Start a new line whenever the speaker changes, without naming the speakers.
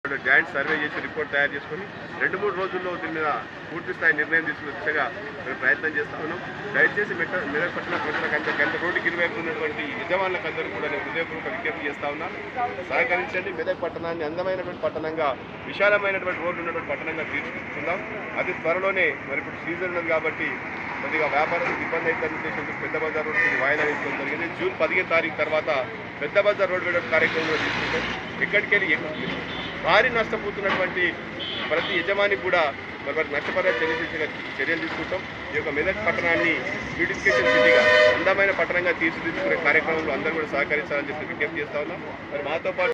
joint survey చేసి report తయారు చేసుకొని రెండు మూడు రోజుల్లో దీని మీద పూర్తి స్థాయి నిర్ణయం తీసుకునే దిశగా మేము ప్రయత్నం చేస్తా ఉన్నాం దయచేసి మెట్ట మెదపట్ల ప్రజలకు గంట రోడ్డుకి ఇరువైపు ఉన్నటువంటి యజమానులకు అందరూ కూడా నేను హృదయపూర్వక విజ్ఞప్తి చేస్తా ఉన్నాను సహకరించండి మెదక్ పట్టణాన్ని అందమైనటువంటి పట్టణంగా విశాలమైనటువంటి రోడ్లు ఉన్నటువంటి పట్టణంగా తీర్చిదిద్దుకుందాం అతి త్వరలోనే మరి ఇప్పుడు సీజన్ ఉన్నది కాబట్టి కొద్దిగా వ్యాపారానికి ఇబ్బంది అవుతుందని ఉద్దేశంతో పెద్ద బజార్ రోడ్డు కొద్దిగా వాయిదా వేసుకోవడం జరిగింది జూన్ పదిహేను తారీఖు తర్వాత పెద్ద బజార్ రోడ్డు వేయడం కార్యక్రమం కూడా తీసుకుంటాం ఎక్కడికి వెళ్ళి ఎక్కు- భారీ నష్టపోతున్నటువంటి ప్రతి యజమానికి కూడా మరి వారికి నష్టపరిహారం చెల్లించే చర్యలు తీసుకుంటాం ఈ యొక్క మెదక్ పట్టణాన్ని బ్యూటిఫికేషన్ సిటీగా అందమైన పట్టణంగా తీర్చిదిద్దుకునే కార్యక్రమంలో అందరూ కూడా సహకరించాలని చెప్పి విజ్ఞప్తి చేస్తా ఉన్నాం మరి మాతో పాటు